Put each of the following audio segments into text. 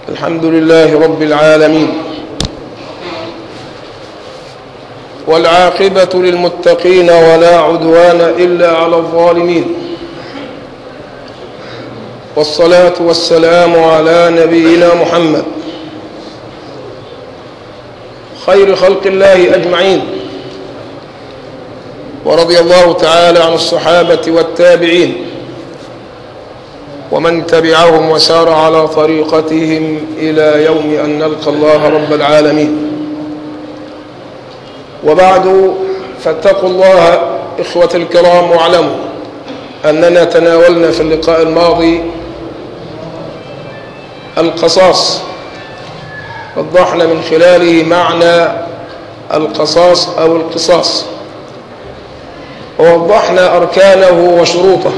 الحمد لله رب العالمين والعاقبة للمتقين ولا عدوان إلا على الظالمين والصلاة والسلام على نبينا محمد خير خلق الله أجمعين ورضي الله تعالى عن الصحابة والتابعين ومن تبعهم وسار على طريقتهم إلى يوم أن نلقى الله رب العالمين وبعد فاتقوا الله إخوة الكرام واعلموا أننا تناولنا في اللقاء الماضي القصاص وضحنا من خلاله معنى القصاص أو القصاص ووضحنا أركانه وشروطه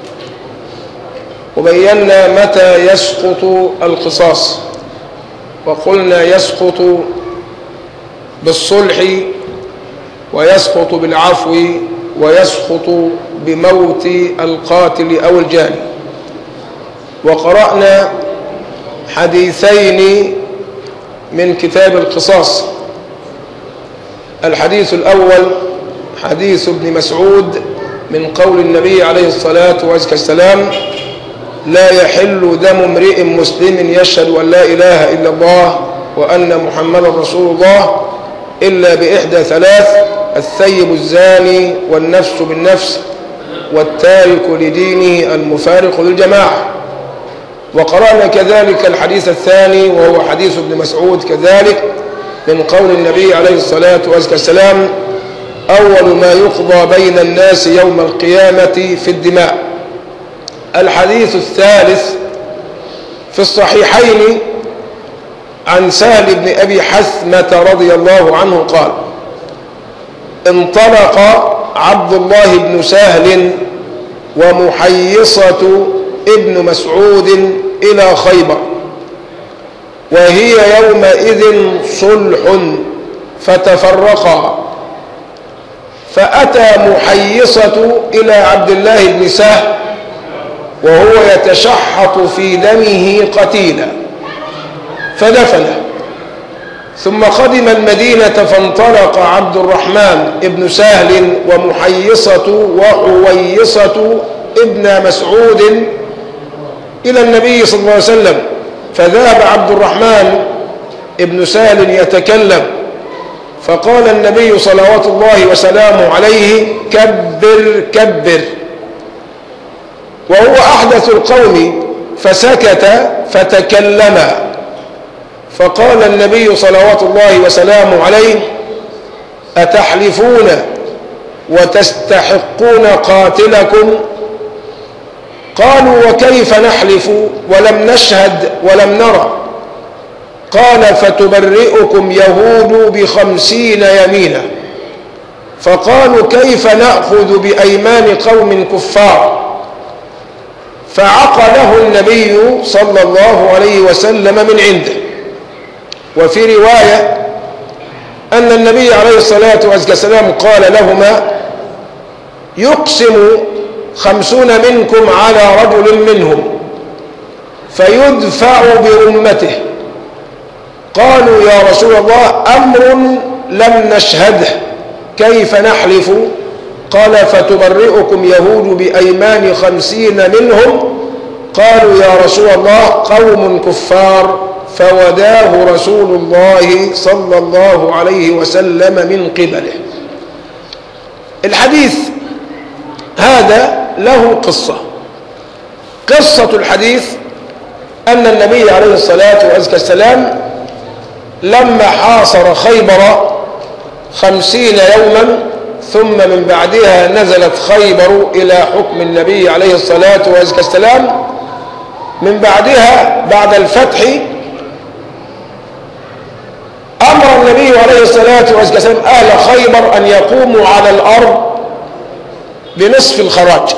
وبينا متى يسقط القصاص وقلنا يسقط بالصلح ويسقط بالعفو ويسقط بموت القاتل أو الجاني وقرأنا حديثين من كتاب القصاص الحديث الأول حديث ابن مسعود من قول النبي عليه الصلاة والسلام لا يحل دم امرئ مسلم يشهد أن لا إله إلا الله وأن محمدا رسول الله إلا بإحدى ثلاث الثيب الزاني والنفس بالنفس والتارك لدينه المفارق للجماعة وقرأنا كذلك الحديث الثاني وهو حديث ابن مسعود كذلك من قول النبي عليه الصلاة والسلام أول ما يقضى بين الناس يوم القيامة في الدماء الحديث الثالث في الصحيحين عن سهل بن أبي حثمة رضي الله عنه قال انطلق عبد الله بن سهل ومحيصة ابن مسعود إلى خيبر وهي يومئذ صلح فتفرقا فأتى محيصة إلى عبد الله بن سهل وهو يتشحط في دمه قتيلا فدفنه ثم قدم المدينة فانطلق عبد الرحمن ابن سهل ومحيصة وحويصة ابن مسعود إلى النبي صلى الله عليه وسلم فذهب عبد الرحمن ابن سهل يتكلم فقال النبي صلوات الله وسلامه عليه كبر كبر وهو أحدث القوم فسكت فتكلم فقال النبي صلوات الله وسلامه عليه أتحلفون وتستحقون قاتلكم قالوا وكيف نحلف ولم نشهد ولم نرى قال فتبرئكم يهود بخمسين يمينا فقالوا كيف نأخذ بأيمان قوم كفار فعقله النبي صلى الله عليه وسلم من عنده وفي رواية أن النبي عليه الصلاة والسلام قال لهما يقسم خمسون منكم على رجل منهم فيدفع برمته قالوا يا رسول الله أمر لم نشهده كيف نحلف قال فتبرئكم يهود بأيمان خمسين منهم قالوا يا رسول الله قوم كفار فوداه رسول الله صلى الله عليه وسلم من قبله الحديث هذا له قصة قصة الحديث أن النبي عليه الصلاة والسلام لما حاصر خيبر خمسين يوما ثم من بعدها نزلت خيبر إلى حكم النبي عليه الصلاة والسلام من بعدها بعد الفتح أمر النبي عليه الصلاة والسلام أهل خيبر أن يقوموا على الأرض بنصف الخراج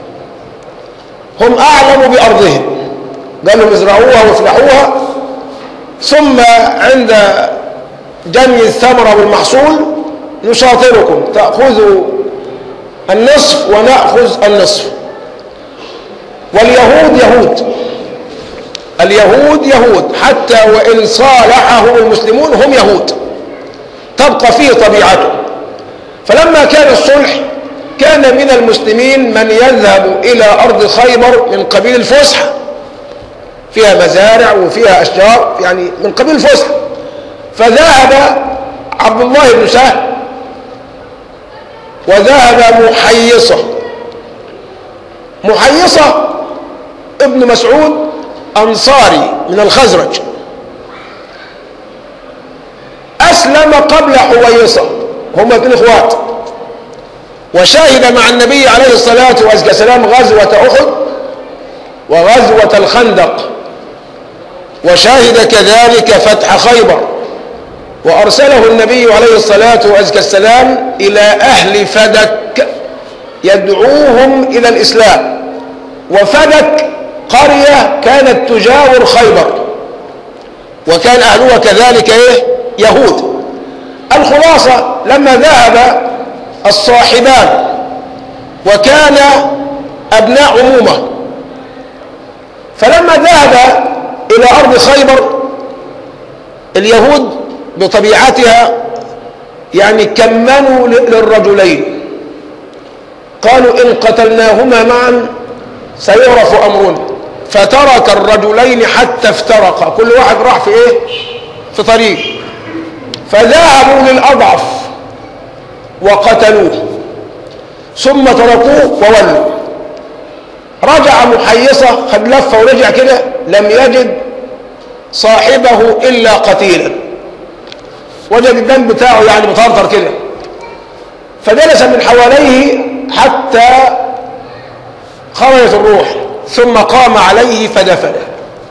هم أعلموا بأرضهم قالوا ازرعوها وافلحوها ثم عند جني الثمرة والمحصول نشاطركم تأخذوا النصف ونأخذ النصف واليهود يهود اليهود يهود حتى وإن صالحهم المسلمون هم يهود تبقى فيه طبيعته فلما كان الصلح كان من المسلمين من يذهب إلى أرض خيبر من قبيل الفسحة فيها مزارع وفيها أشجار يعني من قبيل الفسحة فذهب عبد الله بن سهل وذهب محيصة محيصة ابن مسعود أنصاري من الخزرج أسلم قبل حويصة هم اثنين اخوات وشاهد مع النبي عليه الصلاة والسلام غزوة أحد وغزوة الخندق وشاهد كذلك فتح خيبر وأرسله النبي عليه الصلاة والسلام إلى أهل فدك يدعوهم إلى الإسلام وفدك قرية كانت تجاور خيبر وكان أهلها كذلك إيه؟ يهود الخلاصة لما ذهب الصاحبان وكان أبناء عمومة فلما ذهب إلى أرض خيبر اليهود بطبيعتها يعني كمنوا للرجلين قالوا إن قتلناهما معا سيعرف أمرنا فترك الرجلين حتى افترقا كل واحد راح في ايه في طريق فذهبوا للأضعف وقتلوه ثم تركوه وولوا رجع محيصة خد لفة ورجع كده لم يجد صاحبه إلا قتيلا وجد الدم بتاعه يعني مطرطر كده فجلس من حواليه حتى خرجت الروح ثم قام عليه فدفنه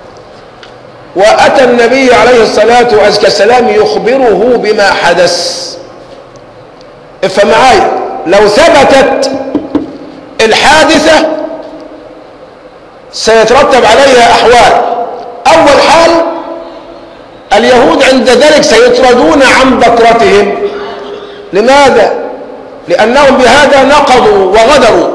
وأتى النبي عليه الصلاة والسلام يخبره بما حدث افهم معايا لو ثبتت الحادثة سيترتب عليها أحوال أول حال اليهود عند ذلك سيطردون عن بكرتهم لماذا؟ لأنهم بهذا نقضوا وغدروا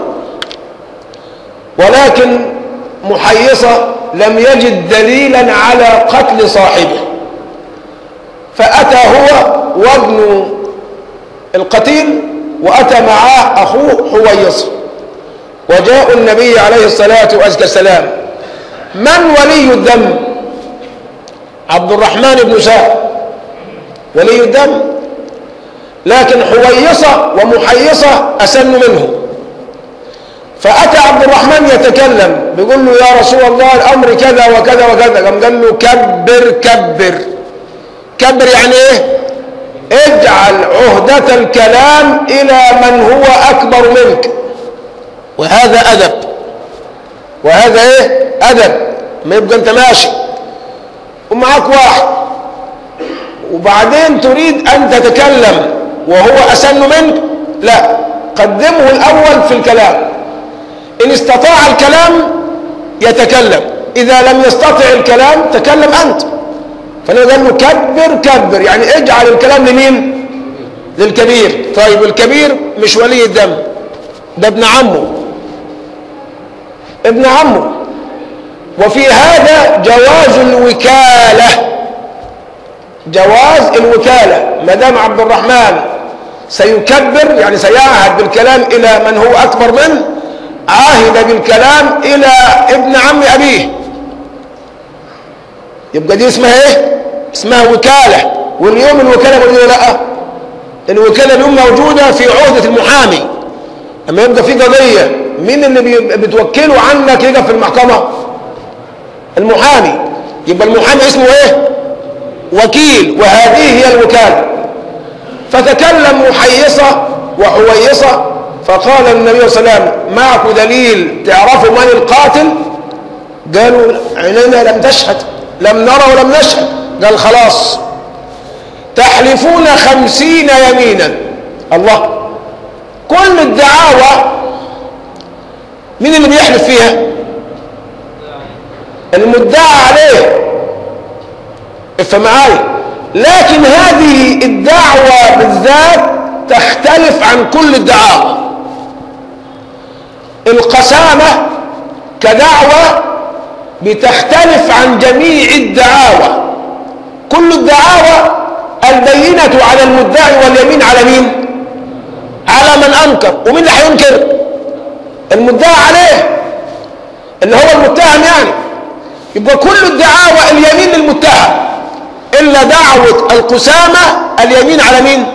ولكن محيصة لم يجد دليلا على قتل صاحبه فأتى هو وابن القتيل وأتى معاه أخوه حويصة وجاء النبي عليه الصلاة والسلام من ولي الدم عبد الرحمن بن سهل ولي الدم لكن حويصة ومحيصة أسن منه فأتى عبد الرحمن يتكلم بيقول له يا رسول الله الأمر كذا وكذا وكذا قام قال له كبر كبر كبر يعني إيه اجعل عهدة الكلام إلى من هو أكبر منك وهذا أدب وهذا إيه أدب ما يبقى أنت ماشي ومعاك واحد وبعدين تريد أن تتكلم وهو أسن منك لا قدمه الأول في الكلام إن استطاع الكلام يتكلم إذا لم يستطع الكلام تكلم أنت فأنا قال له كبر كبر يعني اجعل الكلام لمين للكبير طيب الكبير مش ولي الدم ده ابن عمه ابن عمه وفي هذا جواز الوكالة جواز الوكالة ما دام عبد الرحمن سيكبر يعني سيعهد بالكلام إلى من هو أكبر منه عاهد بالكلام إلى ابن عم أبيه يبقى دي اسمها ايه اسمها وكالة واليوم الوكالة موجودة لا الوكالة اليوم موجودة في عهدة المحامي لما يبقى في قضية مين اللي بتوكله عنك يقف في المحكمة المحامي يبقى المحامي اسمه ايه وكيل وهذه هي الوكالة فتكلم محيصة وحويصة فقال النبي صلى الله عليه وسلم معكم دليل تعرفوا من القاتل قالوا عينينا لم تشهد لم نرى ولم نشهد قال خلاص تحلفون خمسين يمينا الله كل الدعاوى مين اللي بيحلف فيها المدعى عليه افهم معايا لكن هذه الدعوة بالذات تختلف عن كل الدعاوى القسامة كدعوة بتختلف عن جميع الدعاوى كل الدعاوى البينة على المدعي واليمين على مين على من أنكر ومين اللي هينكر المدعى عليه اللي هو المتهم يعني يبقى كل الدعاوى اليمين للمتهم إلا دعوة القسامة اليمين على مين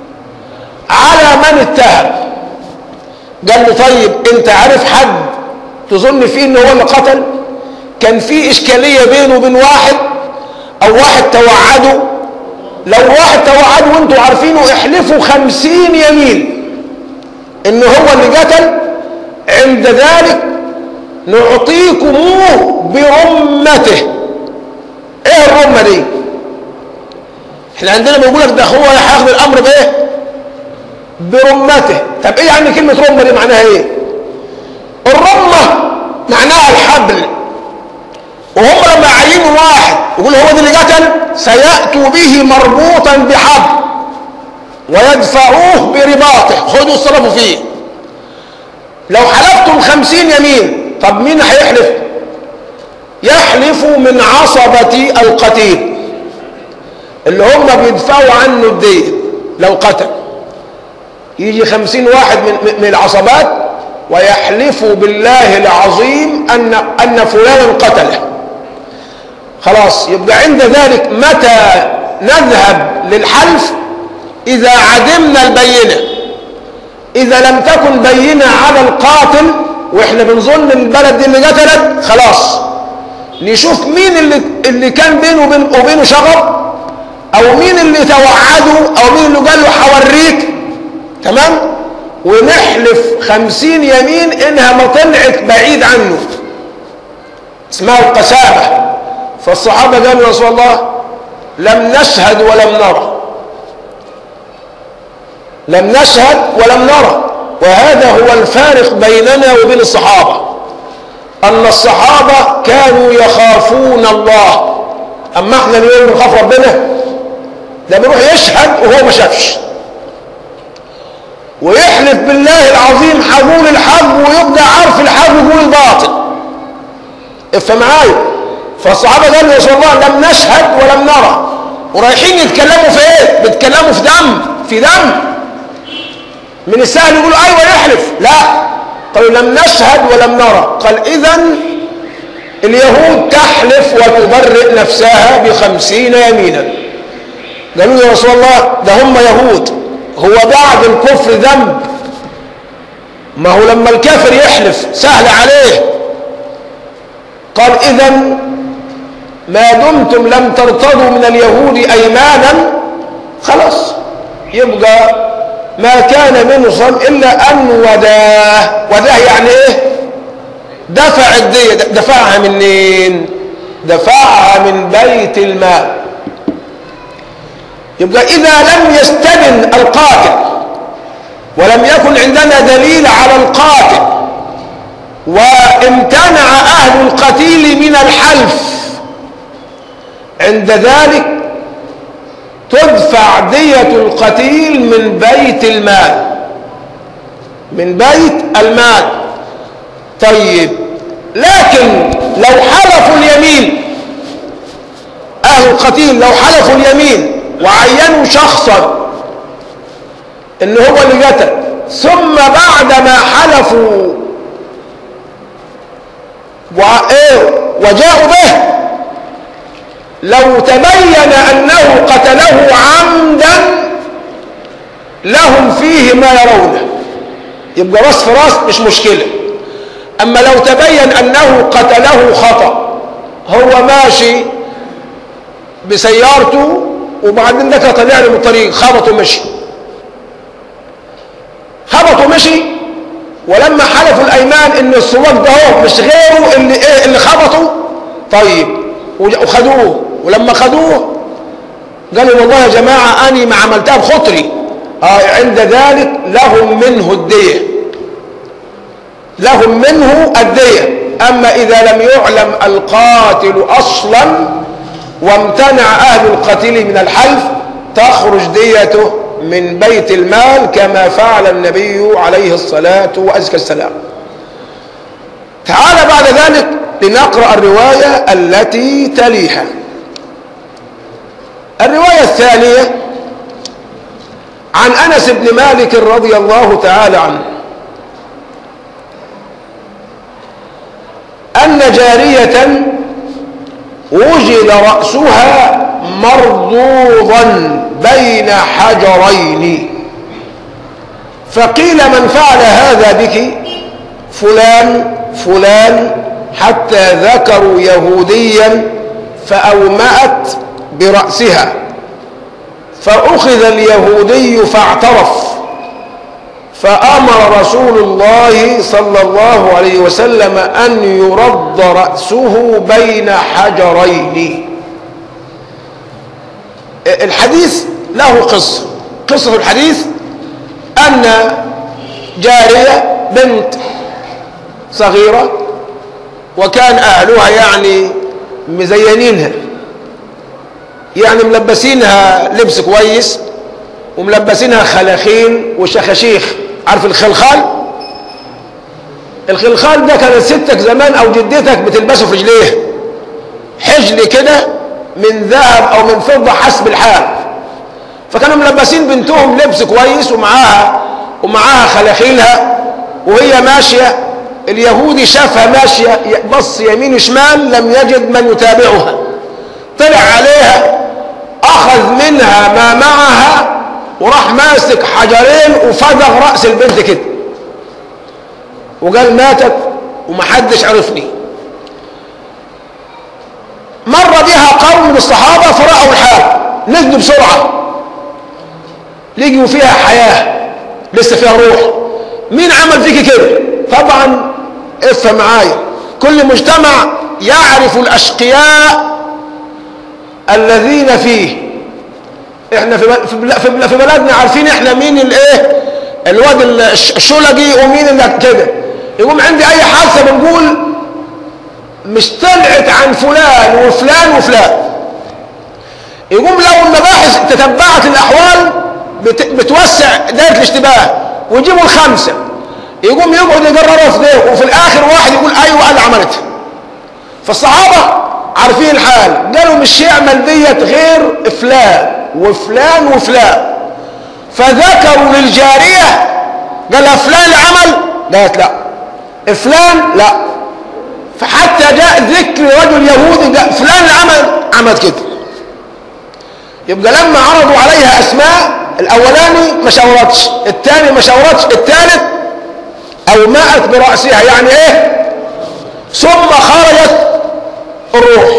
على من اتهم قال له طيب انت عارف حد تظن فيه ان هو اللي قتل كان في اشكالية بينه وبين واحد او واحد توعده لو واحد توعده وانتوا عارفينه احلفوا خمسين يمين ان هو اللي قتل عند ذلك نعطيكموه برمته ايه الرمة دي احنا عندنا بيقول لك ده هو هياخد الامر بايه برمته طب ايه يعني كلمة رمة دي معناها ايه الرمة معناها الحبل وهم لما يعينوا واحد يقول هو ده اللي قتل سيأتوا به مربوطا بحبل ويدفعوه برباطه خذوا اصرفوا فيه لو حلفتم خمسين يمين طب مين هيحلف يحلف من عصبة القتيل اللي هم بيدفعوا عنه الدين لو قتل يجي خمسين واحد من, من العصبات ويحلفوا بالله العظيم أن, أن فلانا قتله خلاص يبقى عند ذلك متى نذهب للحلف إذا عدمنا البينة إذا لم تكن بينة على القاتل وإحنا بنظن البلد دي اللي قتلت خلاص نشوف مين اللي, اللي كان بينه وبين وبينه شغب أو مين اللي توعده أو مين اللي قال له حوريك تمام ونحلف خمسين يمين إنها ما طلعت بعيد عنه اسمها القسامة فالصحابة قالوا يا رسول الله لم نشهد ولم نرى لم نشهد ولم نرى وهذا هو الفارق بيننا وبين الصحابة أن الصحابة كانوا يخافون الله أما احنا اليوم بنخاف ربنا ده بيروح يشهد وهو ما شافش ويحلف بالله العظيم حقول الحق ويبقى عارف الحق ويقول الباطل افهم معايا فالصحابة قالوا يا رسول الله لم نشهد ولم نرى ورايحين يتكلموا في ايه بيتكلموا في دم في دم من السهل يقولوا ايوه يحلف لا قالوا لم نشهد ولم نرى قال اذا اليهود تحلف وتبرئ نفسها بخمسين يمينا قالوا يا رسول الله ده هم يهود هو بعد الكفر ذنب ما هو لما الكافر يحلف سهل عليه قال اذا ما دمتم لم ترتضوا من اليهود ايمانا خلاص يبقى ما كان منه صم الا ان وداه وداه يعني ايه دفع الدية دفعها منين دفعها من بيت المال يبقى اذا لم يستبن القاتل ولم يكن عندنا دليل على القاتل وامتنع اهل القتيل من الحلف عند ذلك تدفع دية القتيل من بيت المال من بيت المال طيب لكن لو حلفوا اليمين أهل القتيل لو حلفوا اليمين وعينوا شخصا ان هو اللي قتل ثم بعد ما حلفوا وإيه وجاءوا به لو تبين أنه قتله عمدا لهم فيه ما يرونه يبقى راس في راس مش مشكلة أما لو تبين أنه قتله خطأ هو ماشي بسيارته وبعدين ده طلع له من الطريق خبط ومشي خبط ومشي ولما حلفوا الأيمان إن السواق ده هو مش غيره اللي إيه اللي خبطه طيب وخدوه ولما خدوه قالوا والله يا جماعة أني ما عملتها بخطري آه عند ذلك لهم منه الدية لهم منه الدية أما إذا لم يعلم القاتل أصلا وامتنع أهل القتيل من الحلف تخرج ديته من بيت المال كما فعل النبي عليه الصلاة وأزكى السلام تعال بعد ذلك لنقرأ الرواية التي تليها الرواية الثانية عن أنس بن مالك رضي الله تعالى عنه أن جارية وجد رأسها مرضوضا بين حجرين فقيل من فعل هذا بك فلان فلان حتى ذكروا يهوديا فأومأت برأسها فأخذ اليهودي فاعترف فأمر رسول الله صلى الله عليه وسلم أن يرد رأسه بين حجرين الحديث له قصة قصة الحديث أن جارية بنت صغيرة وكان أهلها يعني مزينينها يعني ملبسينها لبس كويس وملبسينها خلاخين وشخاشيخ عارف الخلخال الخلخال ده كانت ستك زمان او جدتك بتلبسه في رجليها حجل كده من ذهب او من فضه حسب الحال فكانوا ملبسين بنتهم لبس كويس ومعاها ومعاها خلاخيلها وهي ماشيه اليهودي شافها ماشيه بص يمين وشمال لم يجد من يتابعها طلع عليها اخذ منها ما معها وراح ماسك حجرين وفدغ راس البنت كده وقال ماتت ومحدش عرفني مر بها قوم من الصحابه فرأوا الحال نزلوا بسرعه لقوا فيها حياه لسه فيها روح مين عمل فيك كده طبعا افهم معايا كل مجتمع يعرف الاشقياء الذين فيه احنا في في بلدنا عارفين احنا مين الايه الواد الشلقي ومين اللي كده يقوم عندي اي حادثه بنقول مش طلعت عن فلان وفلان وفلان يقوم لو المباحث تتبعت الاحوال بت بتوسع دائره الاشتباه ويجيبوا الخمسه يقوم يقعد يقرروا في ده وفي الاخر واحد يقول ايوه انا عملتها فالصحابه عارفين الحال قالوا مش يعمل ديت غير فلان وفلان وفلان فذكروا للجارية قال لها فلان اللي عمل قالت لا فلان لا فحتى جاء ذكر رجل يهودي قال فلان اللي عمل عملت كده يبقى لما عرضوا عليها اسماء الاولاني ما شاورتش الثاني ما شاورتش الثالث او مات براسها يعني ايه ثم خرجت الروح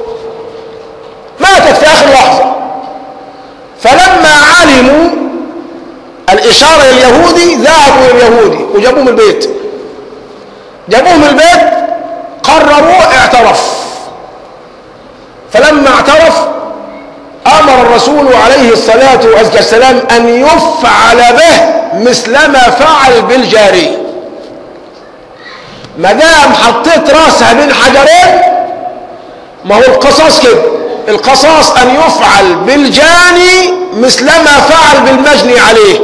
ماتت في اخر لحظه فلما علموا الاشاره لليهودي ذهبوا لليهودي وجابوه من البيت جابوه من البيت قرروا اعترف فلما اعترف امر الرسول عليه الصلاه والسلام ان يفعل به مثل ما فعل بالجاريه ما دام حطيت راسها بين حجرين ما هو القصاص كده القصاص ان يفعل بالجاني مثل ما فعل بالمجني عليه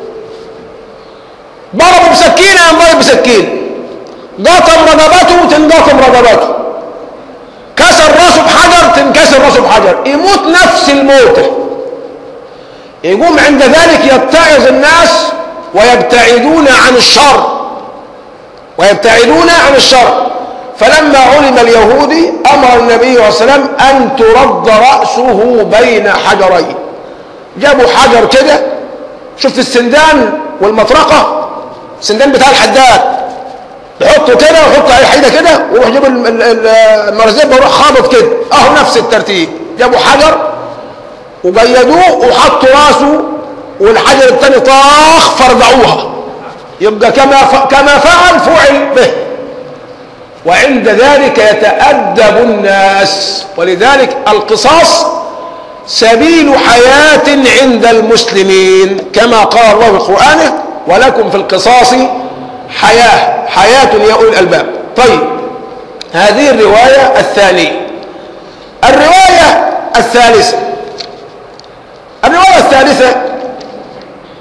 ضربوا بسكينه ينضرب بسكينه قطم رقبته تنقطم رقبته كسر راسه بحجر تنكسر راسه بحجر يموت نفس الموتة يقوم عند ذلك يتعظ الناس ويبتعدون عن الشر ويبتعدون عن الشر فلما علم اليهودي امر النبي صلى الله عليه وسلم ان ترد راسه بين حجرين جابوا حجر كده شفت السندان والمطرقه السندان بتاع الحداد يحطوا كده ويحطوا على حيده كده ويروح يجيب المرزبه ويروح خابط كده اهو نفس الترتيب جابوا حجر وقيدوه وحطوا راسه والحجر الثاني طاخ فرجعوها يبقى كما كما فعل فعل به وعند ذلك يتأدب الناس ولذلك القصاص سبيل حياة عند المسلمين كما قال الله في قرآنه ولكم في القصاص حياة حياة يا أولي الألباب طيب هذه الرواية الثانية الرواية الثالثة الرواية الثالثة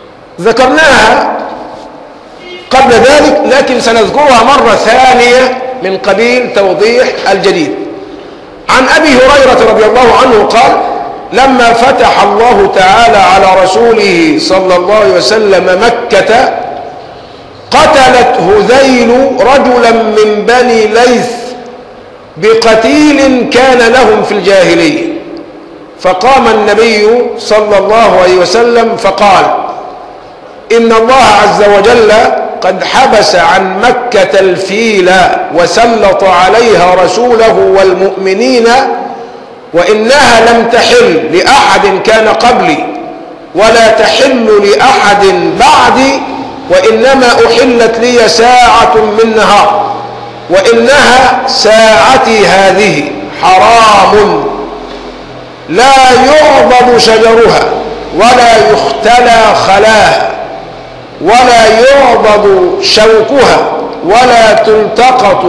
ذكرناها قبل ذلك لكن سنذكرها مرة ثانية من قبيل توضيح الجديد عن أبي هريرة رضي الله عنه قال لما فتح الله تعالى على رسوله صلى الله عليه وسلم مكة قتلت هذيل رجلا من بني ليث بقتيل كان لهم في الجاهلية فقام النبي صلى الله عليه وسلم فقال إن الله عز وجل قد حبس عن مكة الفيل وسلط عليها رسوله والمؤمنين وإنها لم تحل لأحد كان قبلي ولا تحل لأحد بعدي وإنما أحلت لي ساعة من نهار وإنها ساعتي هذه حرام لا يعضد شجرها ولا يختلى خلاها ولا يعضد شوكها ولا تلتقط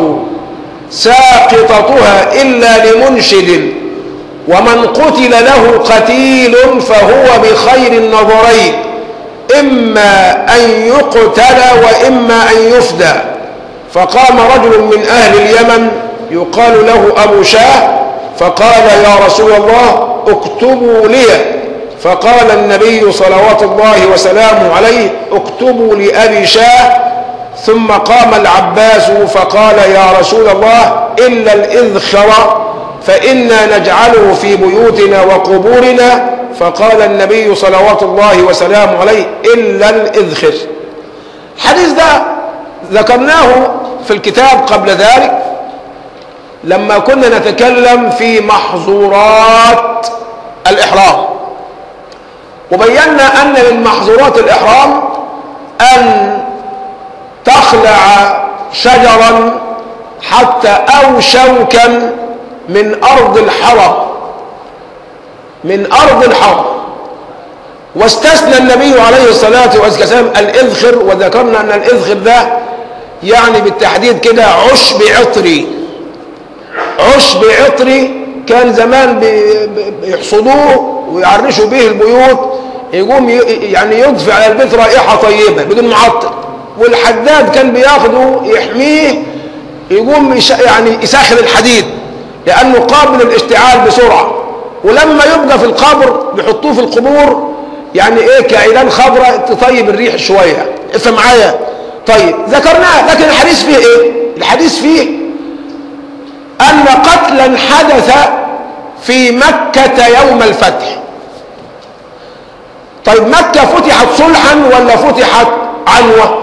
ساقطتها إلا لمنشد ومن قتل له قتيل فهو بخير النظرين إما أن يقتل وإما أن يفدى فقام رجل من أهل اليمن يقال له أبو شاه فقال يا رسول الله اكتبوا لي فقال النبي صلوات الله وسلامه عليه اكتبوا لأبي شاه ثم قام العباس فقال يا رسول الله إلا الإذخر فإنا نجعله في بيوتنا وقبورنا فقال النبي صلوات الله وسلامه عليه إلا الإذخر حديث ده ذكرناه في الكتاب قبل ذلك لما كنا نتكلم في محظورات الإحرام وبينا أن من محظورات الإحرام أن تخلع شجرا حتى أو شوكا من أرض الحرم من أرض الحرم واستثنى النبي عليه الصلاة والسلام الإذخر وذكرنا أن الإذخر ده يعني بالتحديد كده عشب عطري عشب عطري كان زمان بيحصدوه ويعرشوا به البيوت يقوم يعني يضفي على البيت رائحة طيبة بدون معطر والحداد كان بياخده يحميه يقوم يعني يسخن الحديد لأنه قابل للاشتعال بسرعة ولما يبقى في القبر بيحطوه في القبور يعني ايه كعيدان خضراء تطيب الريح شوية افهم معايا طيب ذكرناه لكن الحديث فيه ايه الحديث فيه أن قتلا حدث في مكة يوم الفتح طيب مكة فتحت صلحا ولا فتحت عنوة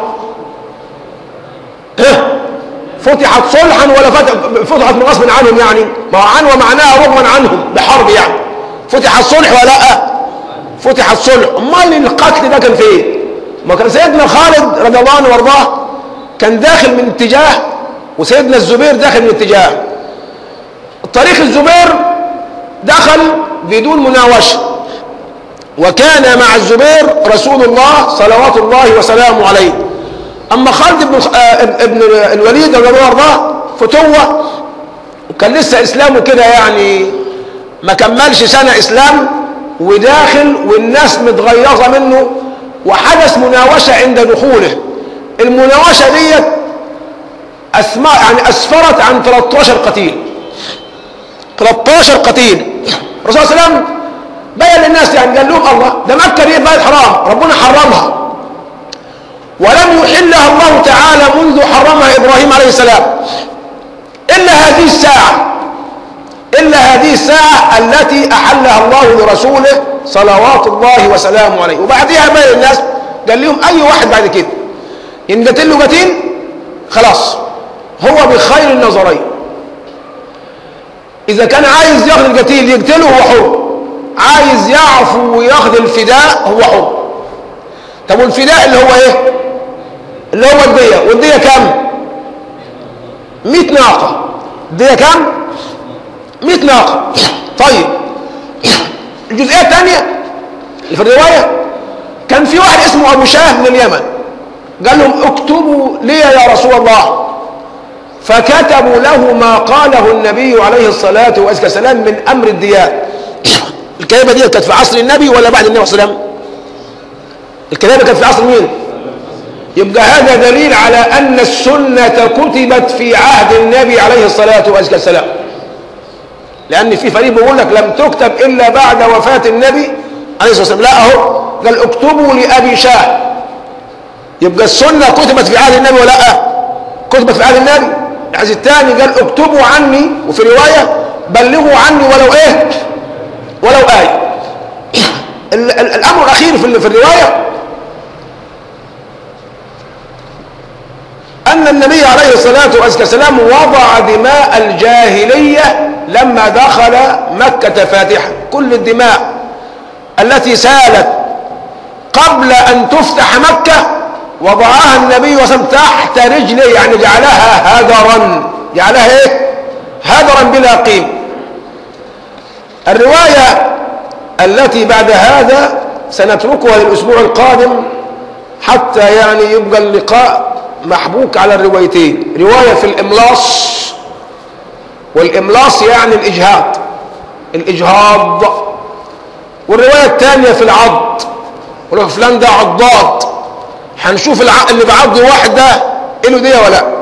ها فتحت صلحا ولا فتحت من غصب عنهم يعني ما هو عنوة معناها رغما عنهم بحرب يعني فتحت صلح ولا لا فتحت صلح امال القتل ده كان فين ما كان سيدنا خالد رضي الله عنه وارضاه كان داخل من اتجاه وسيدنا الزبير داخل من اتجاه الطريق الزبير دخل بدون مناوشة وكان مع الزبير رسول الله صلوات الله وسلامه عليه أما خالد بن ابن الوليد رضي الله عنه فتوة وكان لسه إسلامه كده يعني ما كملش سنة إسلام وداخل والناس متغيظة منه وحدث مناوشة عند دخوله المناوشة ديت أسماء يعني أسفرت عن 13 قتيل 13 قتيل الرسول صلى الله عليه وسلم بين للناس يعني قال لهم الله ده مكة دي بلد حرام ربنا حرمها ولم يحلها الله تعالى منذ حرمها إبراهيم عليه السلام إلا هذه الساعة إلا هذه الساعة التي أحلها الله لرسوله صلوات الله وسلامه عليه وبعدها بين الناس قال لهم أي واحد بعد كده إن قتل له قتيل خلاص هو بخير النظرين إذا كان عايز ياخذ القتيل يقتله هو حر عايز يعفو وياخذ الفداء هو حر طب والفداء اللي هو ايه اللي هو الدية والدية كم 100 ناقة الدية كم 100 ناقة طيب الجزئية الثانية اللي في الرواية كان في واحد اسمه أبو شاه من اليمن قال لهم اكتبوا لي يا رسول الله فكتبوا له ما قاله النبي عليه الصلاة والسلام من أمر الديات الكتابة دي كانت في عصر النبي ولا بعد النبي صلى الله عليه وسلم الكتابة كانت في عصر مين يبقى هذا دليل على أن السنة كتبت في عهد النبي عليه الصلاة والسلام لأن في فريق بيقول لك لم تكتب إلا بعد وفاة النبي عليه الصلاة والسلام لا أهو قال اكتبوا لأبي شاه يبقى السنة كتبت في عهد النبي ولا لا كتبت في عهد النبي العز الثاني قال اكتبوا عني وفي رواية بلغوا عني ولو ايه ولو آية ال- ال- الأمر الأخير في ال- في الرواية أن النبي عليه الصلاة والسلام وضع دماء الجاهلية لما دخل مكة فاتحا كل الدماء التي سالت قبل أن تفتح مكة وضعها النبي صلى الله عليه وسلم تحت رجله يعني جعلها هدرا جعلها ايه هدرا بلا قيم الرواية التي بعد هذا سنتركها للأسبوع القادم حتى يعني يبقى اللقاء محبوك على الروايتين رواية في الإملاص والإملاص يعني الإجهاض الإجهاض والرواية الثانية في العض ولو فلان ده عضاد هنشوف الع... اللي بعض واحد ده له دي ولا